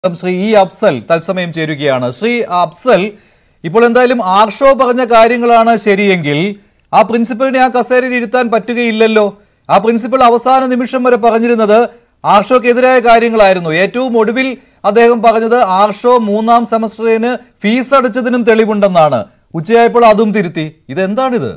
Shri E Afsal തത്സമയം ചേരുകയാണ് ശ്രീ അഫ്സൽ ഇപ്പോൾ എന്തായാലും ആർഷോ പറഞ്ഞ കാര്യങ്ങളാണ് ശരിയെങ്കിൽ ആ പ്രിൻസിപ്പലിനെ ആ കസേരയിൽ ഇരുത്താൻ പറ്റുകയില്ലല്ലോ ആ പ്രിൻസിപ്പൽ അവസാന നിമിഷം വരെ പറഞ്ഞിരുന്നത് ആർഷോക്കെതിരായ കാര്യങ്ങളായിരുന്നു ഏറ്റവും ഒടുവിൽ അദ്ദേഹം പറഞ്ഞത് ആർഷോ മൂന്നാം സെമസ്റ്ററിന് ഫീസ് അടച്ചതിനും തെളിവുണ്ടെന്നാണ് ഉച്ചയായപ്പോൾ അതും തിരുത്തി ഇതെന്താണിത്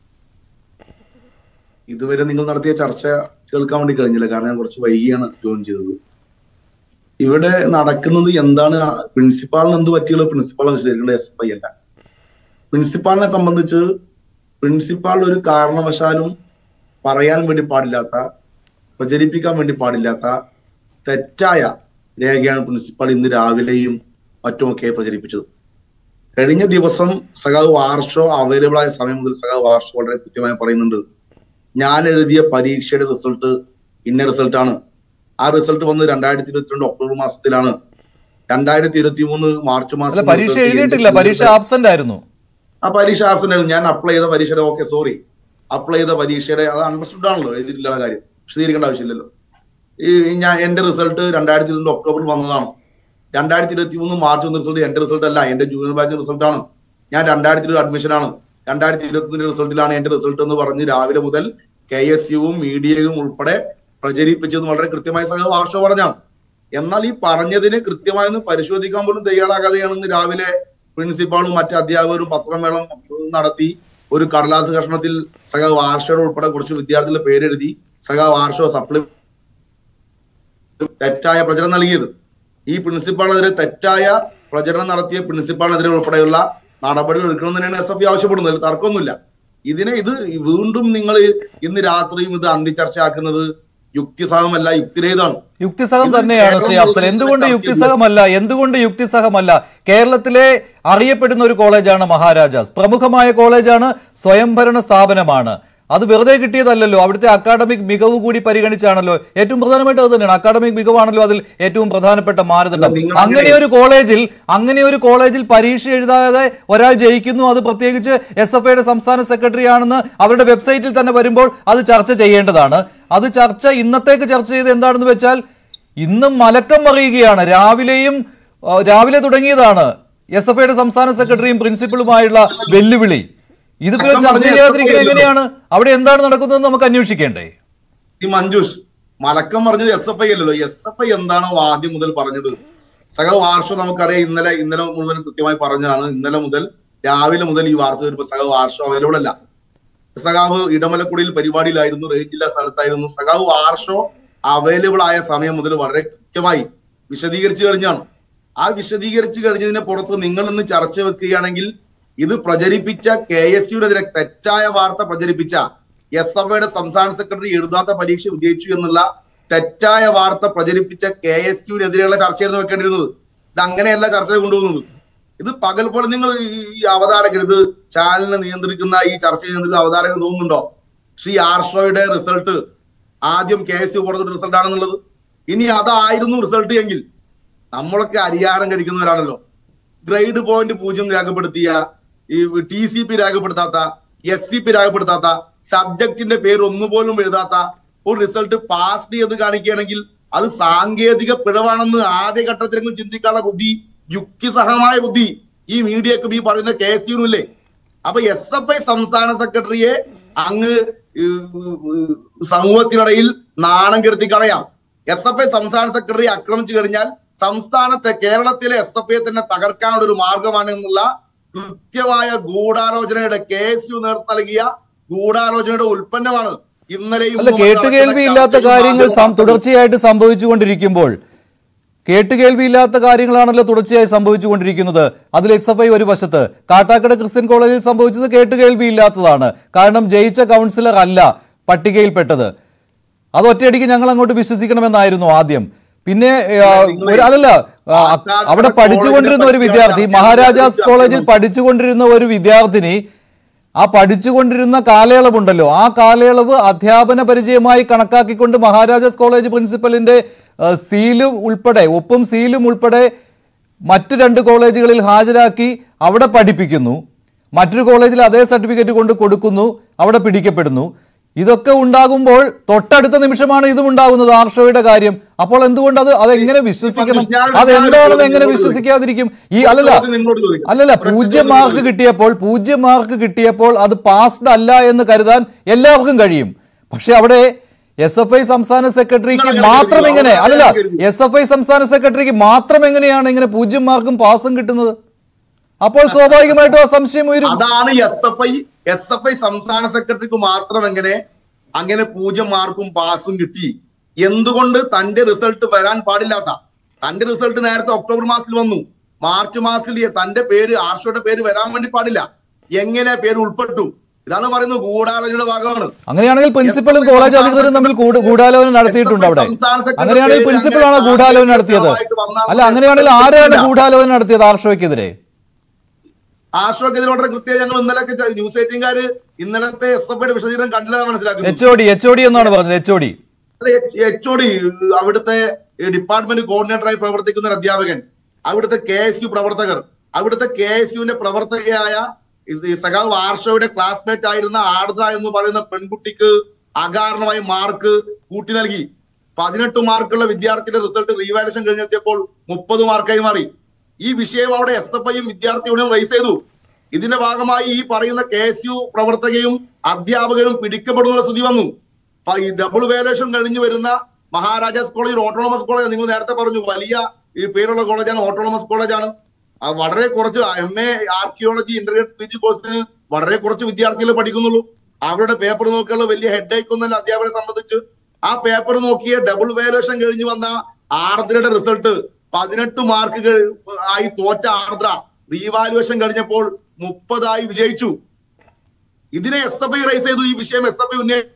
ഇതുവരെ നിങ്ങൾ നടത്തിയ ചർച്ച കേൾക്കാൻ വേണ്ടി കഴിഞ്ഞില്ല കാരണം ഞാൻ കുറച്ച് വൈകിയാണ് ജോയിൻ ചെയ്തത് ഇവിടെ നടക്കുന്നത് എന്താണ് പ്രിൻസിപ്പാളിന് എന്ത് പറ്റിയുള്ള പ്രിൻസിപ്പാളിനെ വിശദീകരിക്കേണ്ട എസ് എഫ് ഐ അല്ല പ്രിൻസിപ്പാളിനെ സംബന്ധിച്ച് പ്രിൻസിപ്പാൾ ഒരു കാരണവശാലും പറയാൻ വേണ്ടി പാടില്ലാത്ത പ്രചരിപ്പിക്കാൻ വേണ്ടി പാടില്ലാത്ത തെറ്റായ രേഖയാണ് പ്രിൻസിപ്പാൾ ഇന്ന് രാവിലെയും മറ്റുമൊക്കെ പ്രചരിപ്പിച്ചത് കഴിഞ്ഞ ദിവസം സഖാവ് വാർഷോ അവൈലബിൾ ആയ സമയം മുതൽ സഖാവ് വാർഷോ വളരെ കൃത്യമായി പറയുന്നുണ്ട് ഞാൻ എഴുതിയ പരീക്ഷയുടെ റിസൾട്ട് ഇന്ന റിസൾട്ട് ആണ് ആ റിസൾട്ട് വന്ന് രണ്ടായിരത്തി ഇരുപത്തിരണ്ട് ഒക്ടോബർ മാസത്തിലാണ് രണ്ടായിരത്തി ഇരുപത്തി മൂന്ന് മാർച്ച് അല്ല മാസം പരീക്ഷ എഴുതിയിട്ടില്ല പരീക്ഷ ആബ്സെന്റ് ആയിരുന്നു ആ പരീക്ഷ ആബ്സെന്റ് ആയിരുന്നു ഞാൻ അപ്ലൈ ചെയ്ത പരീക്ഷയുടെ ഓക്കെ സോറി അപ്ലൈ ചെയ്ത പരീക്ഷയുടെ അത് അണ്ടർസ്റ്റുഡ് ആണല്ലോ എഴുതിയിട്ടില്ല ആ കാര്യം വിശദീകരിക്കേണ്ട ആവശ്യമില്ലല്ലോ ഈ ഞാൻ എന്റെ റിസൾട്ട് രണ്ടായിരത്തി ഇരുപത്തി ഒക്ടോബറിൽ വന്നതാണ് രണ്ടായിരത്തി ഇരുപത്തി മൂന്ന് മാർച്ച് ഒന്ന് റിസൾട്ട് എന്റെ റിസൾട്ട് അല്ല എന്റെ ജൂനിയർ ബാച്ച് റിസൾട്ട് ആണ് ഞാൻ രണ്ടായിരത്തി ഇരുപത് അഡ്മിഷൻ ആണ് രണ്ടായിരത്തി ഇരുപത്തിന്റെ റിസൾട്ടിലാണ് എന്റെ റിസൾട്ട് എന്ന് പറഞ്ഞ് രാവിലെ മുതൽ കെ എസ് യുവും മീഡിയയും ഉൾപ്പെടെ പ്രചരിപ്പിച്ചത് വളരെ കൃത്യമായി സഹ വാർഷോ പറഞ്ഞാണ് എന്നാൽ ഈ പറഞ്ഞതിനെ കൃത്യമായി ഒന്ന് പരിശോധിക്കാൻ പോലും തയ്യാറാകാതെയാണ് ഇന്ന് രാവിലെ പ്രിൻസിപ്പാളും മറ്റ് അധ്യാപകരും പത്രമേളം നടത്തി ഒരു കടലാസ് കഷ്ണത്തിൽ സഖാ വാർഷയുടെ ഉൾപ്പെടെ കുറച്ച് വിദ്യാർത്ഥികളുടെ പേരെഴുതി സഖാ വാർഷോ സപ്ലി തെറ്റായ പ്രചരണം നൽകിയത് ഈ പ്രിൻസിപ്പാളിനെതിരെ തെറ്റായ പ്രചരണം നടത്തിയ പ്രിൻസിപ്പാളിനെതിരെ ഉൾപ്പെടെയുള്ള നടപടികൾ എടുക്കണം തന്നെയാണ് എസ് എഫ് ആവശ്യപ്പെടുന്നത് അതിൽ തർക്കമൊന്നുമില്ല ഇതിനെ ഇത് വീണ്ടും നിങ്ങൾ ഇന്ന് രാത്രിയും ഇത് അന്തിചർച്ചയാക്കുന്നത് യുക്തിസഹമല്ല യുക്തിരഹിതമാണ് യുക്തിസഹം ഇത് തന്നെയാണ് ശ്രീ കേരളം അഫ്സൽ എന്തുകൊണ്ട് ചർച്ച യുക്തിസഹമല്ല എന്തുകൊണ്ട് യുക്തിസഹമല്ല കേരളത്തിലെ അറിയപ്പെടുന്ന ഒരു കോളേജാണ് മഹാരാജാസ് പ്രമുഖമായ കോളേജാണ് സ്വയംഭരണ സ്ഥാപനമാണ് അത് വെറുതെ കിട്ടിയതല്ലല്ലോ അവിടുത്തെ അക്കാഡമിക് മികവ് കൂടി പരിഗണിച്ചാണല്ലോ ഏറ്റവും പ്രധാനമായിട്ട് അത് തന്നെയാണ് അക്കാഡമിക് മികവാണല്ലോ അതിൽ ഏറ്റവും പ്രധാനപ്പെട്ട മാനദണ്ഡം നിങ്ങൾ അങ്ങനെ ഒരു കോളേജിൽ അങ്ങനെ ഒരു കോളേജിൽ പരീക്ഷ എഴുതാതെ ഒരാൾ ജയിക്കുന്നു അത് പ്രത്യേകിച്ച് എസ് എഫ് ഐയുടെ സംസ്ഥാന സെക്രട്ടറി ആണെന്ന് അവരുടെ വെബ്സൈറ്റിൽ തന്നെ വരുമ്പോൾ അത് ചർച്ച ചെയ്യേണ്ടതാണ് അത് ചർച്ച ഇന്നത്തേക്ക് ചർച്ച ചെയ്ത് എന്താണെന്ന് വെച്ചാൽ ഇന്നും മലക്കം മറിയുകയാണ് രാവിലെയും ആ, രാവിലെ തുടങ്ങിയതാണ് എസ് എഫ് ഐയുടെ സംസ്ഥാന സെക്രട്ടറിയും പ്രിൻസിപ്പളുമായുള്ള വെല്ലുവിളി ഇതിപ്പോ മലക്കം ചർച്ച മറിഞ്ഞ ചെയ്യാതിരിക്കുന്നത് SFI എങ്ങനെയാണ് അവിടെ എന്താണ് നടക്കുന്നതെന്ന് നമുക്ക് അന്വേഷിക്കേണ്ടേ ഈ മഞ്ജുഷ് മലക്കം പറഞ്ഞത് എസ് എഫ് ഐ അല്ലല്ലോ എസ് എഫ് ഐ എന്താണോ ആദ്യം മുതൽ പറഞ്ഞത് സഖാവ് വാർഷോ നമുക്കറിയാം ഇന്നലെ ഇന്നലെ മുഴുവൻ കൃത്യമായി പറഞ്ഞതാണ് ഇന്നലെ മുതൽ രാവിലെ മുതൽ ഈ വാർത്ത വരുമ്പോൾ സഖാവ് വാർഷോ അവൈലബിൾ അല്ല സഖാവ് ഇടമലക്കുടിയിൽ പരിപാടിയിലായിരുന്നു റേഞ്ചില്ല സ്ഥലത്തായിരുന്നു സഖാവ് വാർഷോ അവൈലബിൾ ആയ സമയം മുതൽ വളരെ കൃത്യമായി വിശദീകരിച്ചു കഴിഞ്ഞാണ് ആ വിശദീകരിച്ചു കഴിഞ്ഞതിനെ പുറത്ത് നിങ്ങൾ ഇന്ന് ചർച്ച വെക്കുകയാണെങ്കിൽ ഇത് പ്രചരിപ്പിച്ച കെ എസ് യുനെതിരെ തെറ്റായ വാർത്ത പ്രചരിപ്പിച്ച എസ് എഫ് ഐയുടെ സംസ്ഥാന സെക്രട്ടറി എഴുതാത്ത പരീക്ഷ വിജയിച്ചു എന്നുള്ള തെറ്റായ വാർത്ത പ്രചരിപ്പിച്ച കെ എസ് യുനെതിരെയുള്ള ചർച്ചയായിരുന്നു വെക്കേണ്ടിരുന്നത് ഇത് അങ്ങനെയല്ല ചർച്ച കൊണ്ടുപോകുന്നത് ഇത് പകൽ പോലെ നിങ്ങൾ ഈ- ഈ അവതാരകർ ഇത് ചാനലിനെ നിയന്ത്രിക്കുന്ന ഈ ചർച്ച ചെയ്യുന്ന അവതാരകർ തോന്നുന്നുണ്ടോ ശ്രീ ആർഷോയുടെ റിസൾട്ട് ആദ്യം കെ എസ് യു പുറത്തൊരു റിസൾട്ട് ആണെന്നുള്ളത് ഇനി അതായിരുന്നു റിസൾട്ട് എങ്കിൽ നമ്മളൊക്കെ അരിയാരം കഴിക്കുന്നവരാണല്ലോ ഗ്രേഡ് പോയിന്റ് പൂജ്യം രേഖപ്പെടുത്തിയ ഈ ടി സി പി രേഖപ്പെടുത്താത്ത എസ് സി പി രേഖപ്പെടുത്താത്ത സബ്ജക്റ്റിന്റെ പേര് ഒന്നുപോലും എഴുതാത്ത ഒരു റിസൾട്ട് പാസ് ചെയ്ത് കാണിക്കുകയാണെങ്കിൽ അത് സാങ്കേതിക പിഴവാണെന്ന് ആദ്യഘട്ടത്തിലെങ്കിലും ചിന്തിക്കാനുള്ള ബുദ്ധി യുക്തിസഹമായ ബുദ്ധി ഈ മീഡിയക്കും ഈ പറയുന്ന കെ എസ് യുനില്ലേ അപ്പൊ എസ് എഫ് ഐ സംസ്ഥാന സെക്രട്ടറിയെ അങ്ങ് ഏഹ്, സമൂഹത്തിനിടയിൽ നാണം കെടുത്തി കളയാം എസ് എഫ് ഐ സംസ്ഥാന സെക്രട്ടറി ആക്രമിച്ചു കഴിഞ്ഞാൽ സംസ്ഥാനത്തെ കേരളത്തിലെ എസ് എഫ് ഐ തന്നെ തകർക്കാനുള്ള ഒരു മാർഗമാണ് എന്നുള്ള കൃത്യമായ ഗൂഢാലോചനയുടെ കെ എസ് യു നേതൃത്വം നൽകിയ ഗൂഢാലോചനയുടെ ഉൽപ്പന്നമാണ് ഇന്നലെയും അല്ല ഇന്നും കേട്ടുകേൾവിയില്ലാത്ത നടക്കുന്ന കാര്യങ്ങൾ സം- ചർച്ചയും തുടർച്ചയായിട്ട് സംഭവിച്ചുകൊണ്ടിരിക്കുമ്പോൾ കേട്ടുകേൾവിയില്ലാത്ത കാര്യങ്ങളാണല്ലോ തുടർച്ചയായി സംഭവിച്ചുകൊണ്ടിരിക്കുന്നത് അതിൽ എക്സ് എഫ് ഐ ഒരു വശത്ത് കാട്ടാക്കട ക്രിസ്ത്യൻ കോളേജിൽ സംഭവിച്ചത് കേട്ടുകേൾവിയില്ലാത്തതാണ് കാരണം ജയിച്ച കൗൺസിലർ അല്ല പട്ടികയിൽപ്പെട്ടത് അത് ഒറ്റയടിക്ക് ഞങ്ങൾ അങ്ങോട്ട് വിശ്വസിക്കണമെന്നായിരുന്നു ആദ്യം പിന്നെ ആ, ഒരു അല്ലല്ല ആ, അവിടെ പഠിച്ചുകൊണ്ടിരുന്ന ഒരു വിദ്യാർത്ഥി മഹാരാജാസ് കോളേജിൽ പഠിച്ചുകൊണ്ടിരുന്ന ഒരു വിദ്യാർത്ഥിനി ആ പഠിച്ചുകൊണ്ടിരുന്ന കാലയളവുണ്ടല്ലോ ആ കാലയളവ് അധ്യാപന പരിചയമായി കണക്കാക്കിക്കൊണ്ട് മഹാരാജാസ് കോളേജ് പ്രിൻസിപ്പലിന്റെ ആ, സീലും ഉൾപ്പെടെ ഒപ്പും സീലും ഉൾപ്പെടെ മറ്റു രണ്ട് കോളേജുകളിൽ ഹാജരാക്കി അവിടെ പഠിപ്പിക്കുന്നു മറ്റൊരു കോളേജിൽ അതേ സർട്ടിഫിക്കറ്റ് കൊണ്ട് കൊടുക്കുന്നു അവിടെ പിടിക്കപ്പെടുന്നു ഇതൊക്കെ ഉണ്ടാകുമ്പോൾ തൊട്ടടുത്ത നിമിഷമാണ് ഇതും ഉണ്ടാകുന്നത് ആർഷോയുടെ കാര്യം അപ്പോൾ എന്തുകൊണ്ട് അത് അതെങ്ങനെ വിശ്വസിക്കണം ഞാൻ- അതെന്താണെന്ന് എങ്ങനെ ഞാൻ- വിശ്വസിക്കാതിരിക്കും ഈ അല്ലല്ല ചോദ്യം നിങ്ങളോട് ചോദിക്കാം. അല്ലല്ല ഒരൊറ്റ പൂജ്യം ചോദ്യം മാർക്ക് ചോദിക്കാം. കിട്ടിയപ്പോൾ പൂജ്യം മാർക്ക് കിട്ടിയപ്പോൾ അത് പാസ്ഡ് അല്ല എന്ന് കരുതാൻ എല്ലാവർക്കും കഴിയും പക്ഷെ അവിടെ എസ് എഫ് ഐ സംസ്ഥാന സെക്രട്ടറിക്ക് നിങ്ങൾ മാത്രം അങ്ങനെ എങ്ങനെ കരുതി. അല്ലല്ല അങ്ങനെ കരുതി. എസ് എഫ് ഐ സംസ്ഥാന സെക്രട്ടറിക്ക് മാത്രം എങ്ങനെയാണ് ഇങ്ങനെ പൂജ്യം മാർക്കും പാസും കിട്ടുന്നത് അപ്പോൾ സ്വാഭാവികമായിട്ടും ആ സംശയം ഉയരും അതാണ് S F I S F I സംസ്ഥാന സെക്രട്ടറിക്ക് മാത്രം എങ്ങനെ അങ്ങനെ പൂജ്യം മാർക്കും പാസും കിട്ടി എന്തുകൊണ്ട് തന്റെ റിസൾട്ട് വരാൻ പാടില്ലാത്ത തന്റെ റിസൾട്ട് നേരത്തെ ഒക്ടോബർ മാസത്തിൽ വന്നു മാർച്ച് മാസത്തിൽ തന്റെ പേര് ആർഷയുടെ പേര് വരാൻ വേണ്ടി പാടില്ല എങ്ങനെ പേര് ഉൾപ്പെട്ടു ഇതാണ് പറയുന്നത് ഗൂഢാലോചനയുടെ ഭാഗമാണ് അങ്ങനെയാണെങ്കിൽ പ്രിൻസിപ്പലും കോളേജ് അധികൃതരും തമ്മിൽ കൂട്- ഗൂഢാലോചന നടത്തിയിട്ടുണ്ട് അവിടെ സംസ്ഥാന സെക്രട്ടറി അങ്ങനെയാണെങ്കിൽ പ്രിൻസിപ്പളാണോ അങ്ങനെ ഗൂഢാലോചന നടത്തിയത് ആയിട്ട് വന്നാൽ അല്ല അങ്ങനെയാണെങ്കിൽ ആരാണ് ഇല്ല. ഗൂഢാലോചന നടത്തിയത് ആർഷോയ്ക്കെതിരെ ആർഷോക്കെതിരെ വളരെ കൃത്യം ഞങ്ങൾ ഇന്നലെയൊക്കെ ച- ന്യൂസ് എയ്റ്റീൻകാര് ഇന്നലത്തെ എസ് എഫ് ഐയുടെ വിശദീകരണം കണ്ടില്ലെന്ന് മനസ്സിലാക്കുന്നത് H O D H O D എന്നാണ് പറഞ്ഞത് H O D H O D അവിടുത്തെ ഡിപ്പാർട്ട്മെന്റ് കോർഡിനേറ്ററായി പ്രവർത്തിക്കുന്ന ഒരു അധ്യാപകൻ അവിടുത്തെ കെ എസ് യു പ്രവർത്തകർ അവിടുത്തെ കെ എസ് യുവിന്റെ പ്രവർത്തകയായ ഈ സഖാവ് ആർഷോയുടെ ക്ലാസ്മേറ്റ് ആയിരുന്ന ആർദ്ര എന്ന് പറയുന്ന പെൺകുട്ടിക്ക് അകാരണമായി മാർക്ക് കൂട്ടി നൽകി പതിനെട്ട് മാർക്കുള്ള വിദ്യാർത്ഥിയുടെ റിസൾട്ട് റീവാലുവേഷൻ കഴിഞ്ഞെത്തിയപ്പോൾ മുപ്പത് മാർക്കായി മാറി ഈ വിഷയം അവിടെ എസ് എഫ് ഐയും വിദ്യാർത്ഥി യൂണിയനും റൈസ് ചെയ്തു ഇതിന്റെ ഭാഗമായി ഈ പറയുന്ന കെ എസ് യു പ്രവർത്തകയും അധ്യാപകരും പിടിക്കപ്പെടുന്ന സ്ഥിതി വന്നു അപ്പൊ ഈ ഡബിൾ വേലേഷൻ കഴിഞ്ഞു വരുന്ന മഹാരാജാസ് കോളേജ് ഓട്ടോണമസ് കോളേജ് നിങ്ങൾ നേരത്തെ പറഞ്ഞു വലിയ ഈ പേരുള്ള കോളേജാണ് ഓട്ടോണമസ് കോളേജാണ് ആ വളരെ കുറച്ച് M A archaeology intermediate P G കോഴ്സിന് വളരെ കുറച്ച് വിദ്യാർത്ഥികൾ പഠിക്കുന്നുള്ളൂ അവരുടെ പേപ്പർ നോക്കിയുള്ള വലിയ ഹെഡ് ഏക്ക് ഒന്നല്ല അധ്യാപകരെ സംബന്ധിച്ച് ആ പേപ്പർ നോക്കിയ ഡബിൾ വേലേഷൻ കഴിഞ്ഞു വന്ന ആർദ്രയുടെ റിസൾട്ട് പതിനെട്ട് മാർക്ക് ആയി തോറ്റ ആർദ്ര റീവാലുവേഷൻ കഴിഞ്ഞപ്പോൾ മുപ്പതായി വിജയിച്ചു ഇതിനെ എസ് എഫ് ഐ റൈസ് ചെയ്തു ഈ വിഷയം എസ് എഫ് ഐ ഉന്നയിച്ചു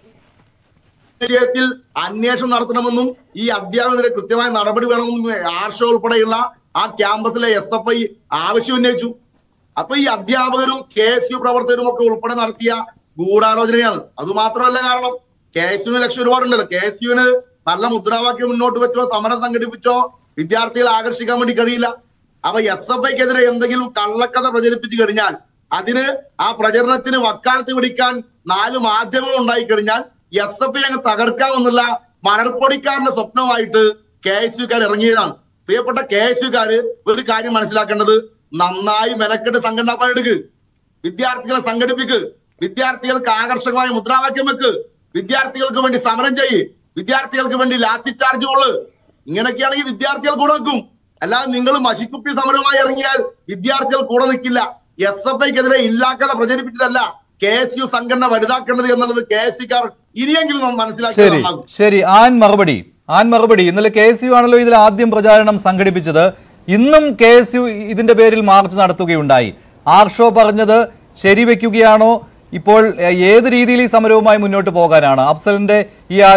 വിഷയത്തിൽ അന്വേഷണം നടത്തണമെന്നും ഈ അധ്യാപകരെ കൃത്യമായ നടപടി വേണമെന്നും ആർഷോ ഉൾപ്പെടെയുള്ള ആ ക്യാമ്പസിലെ എസ് എഫ് ഐ ആവശ്യം ഉന്നയിച്ചു അപ്പൊ ഈ അധ്യാപകരും കെ എസ് യു പ്രവർത്തകരും ഒക്കെ ഉൾപ്പെടെ നടത്തിയ ഗൂഢാലോചനയാണ് അത് മാത്രമല്ല കാരണം കെ എസ് യുവിന് ലക്ഷ്യം ഒരുപാടുണ്ടല്ലോ കെ എസ് യുവിന് നല്ല മുദ്രാവാക്യം മുന്നോട്ട് വെച്ചോ സമരം സംഘടിപ്പിച്ചോ വിദ്യാർത്ഥികളെ ആകർഷിക്കാൻ വേണ്ടി കഴിയില്ല അപ്പൊ എസ് എഫ് ഐക്കെതിരെ എന്തെങ്കിലും കള്ളക്കഥ പ്രചരിപ്പിച്ചു കഴിഞ്ഞാൽ അതിന് ആ പ്രചരണത്തിന് വക്കാലത്ത് പിടിക്കാൻ നാല് മാധ്യമങ്ങൾ ഉണ്ടായി കഴിഞ്ഞാൽ എസ് എഫ് ഐ അങ്ങ് തകർക്കാമെന്നുള്ള മണർപ്പൊടിക്കാരന്റെ സ്വപ്നമായിട്ട് കെ എസ് യുക്കാർ ഇറങ്ങിയതാണ് പ്രിയപ്പെട്ട കെ എസ് യുക്കാര് ഒരു കാര്യം മനസ്സിലാക്കേണ്ടത് നന്നായി മെനക്കെട്ട് സംഘടനാ പണിയെടുക്ക് വിദ്യാർത്ഥികളെ സംഘടിപ്പിക്ക് വിദ്യാർത്ഥികൾക്ക് ആകർഷകമായ മുദ്രാവാക്യം വെക്ക് വിദ്യാർത്ഥികൾക്ക് വേണ്ടി സമരം ചെയ്യ് വിദ്യാർത്ഥികൾക്ക് വേണ്ടി ലാത്തി ചാർജ് കൊള്ളു ഇങ്ങനെയൊക്കെയാണെങ്കിൽ വിദ്യാർത്ഥികൾ കൂടെ നിൽക്കും അല്ലാതെ നിങ്ങൾ മഷിക്കുപ്പി സമരവുമായി ഇറങ്ങിയാൽ വിദ്യാർത്ഥികൾ കൂടെ നിൽക്കില്ല എസ് എഫ് ഐക്കെതിരെ ഇല്ലാക്കഥ പ്രചരിപ്പിച്ചിട്ടല്ല കെ എസ് യു സംഘടന വലുതാക്കേണ്ടത് എന്നുള്ളത് കെ എസ് സിക്കാർ ഇനിയെങ്കിലും നാം മനസ്സിലാക്കിയത് ശരി നന്നാകും ശരി ആൻ മറുപടി ആൻ മറുപടി ഇന്നലെ കെ എസ് യു ആണല്ലോ ഇതിൽ ആദ്യം പ്രചാരണം സംഘടിപ്പിച്ചത് ഇന്നും കെ എസ് യു ഇതിന്റെ പേരിൽ മാർച്ച് നടത്തുകയുണ്ടായി ആർഷോ പറഞ്ഞത് ശരിവെക്കുകയാണോ ഇപ്പോൾ ഏഹ്, ഏത് രീതിയിൽ ഈ സമരവുമായി മുന്നോട്ട് പോകാനാണ് അഫ്സലിന്റെ ഈ